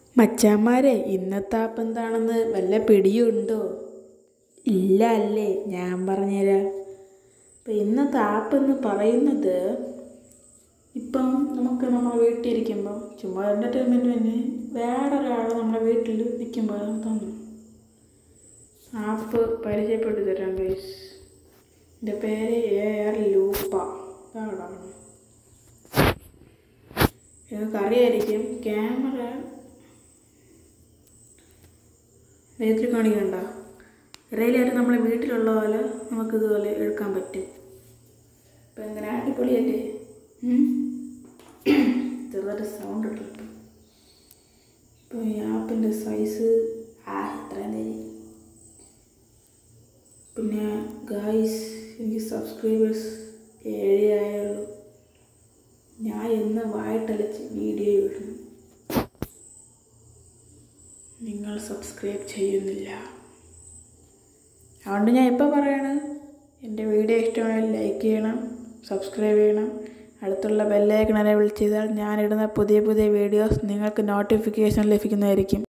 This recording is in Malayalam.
മച്ചാന്മാരെ ഇന്നത്തെ ആപ്പ് എന്താണെന്ന് വല്ല പിടിയുണ്ടോ ഇല്ല അല്ലേ ഞാൻ പറഞ്ഞുതരാം ഇപ്പം ഇന്നത്തെ ആപ്പ് എന്ന് പറയുന്നത് ഇപ്പം നമുക്ക് നമ്മുടെ വീട്ടിലിരിക്കുമ്പോൾ ചുമ്മാ എൻ്റർടൈൻമെൻറ്റിന് വേറൊരാൾ നമ്മുടെ വീട്ടിൽ നിൽക്കുമ്പോൾ തോന്നും ആപ്പ് പരിചയപ്പെടുത്തി തരാം ഗൈസ് എൻ്റെ പേര് എ ആർ ലൂപ്പ ഇതാണ് നിങ്ങൾക്ക് അറിയായിരിക്കും ക്യാമറ നേരത്തിൽ കാണിക്കണ്ട റെയിലായിട്ട് നമ്മളെ വീട്ടിലുള്ള പോലെ നമുക്കിതുപോലെ എടുക്കാൻ പറ്റും ഇപ്പം എങ്ങനെ അടിപൊളിയല്ലേ ഉം? ചെറുതായിട്ട് സൗണ്ട് ഇട്ടിട്ട് ഇപ്പോൾ ഈ ആപ്പിൻ്റെ സൈസ് ആ ഇത്രയും തരി പിന്നെ ഗായ്സ് എനിക്ക് സബ്സ്ക്രൈബേഴ്സ് ഏഴേ ആയുള്ളൂ ഞാൻ എന്ന് വായിട്ടലച്ച് വീഡിയോ ഇടുന്നു നിങ്ങൾ സബ്സ്ക്രൈബ് ചെയ്യുന്നില്ല അതുകൊണ്ട് ഞാൻ ഇപ്പോൾ പറയാണ് എൻ്റെ വീഡിയോ ഇഷ്ടമായാൽ ലൈക്ക് ചെയ്യണം സബ്സ്ക്രൈബ് ചെയ്യണം അടുത്തുള്ള ബെല്ലൈക്കൺ എന്നെ വിളിച്ച് ചെയ്താൽ ഞാനിടുന്ന പുതിയ പുതിയ വീഡിയോസ് നിങ്ങൾക്ക് നോട്ടിഫിക്കേഷൻ ലഭിക്കുന്നതായിരിക്കും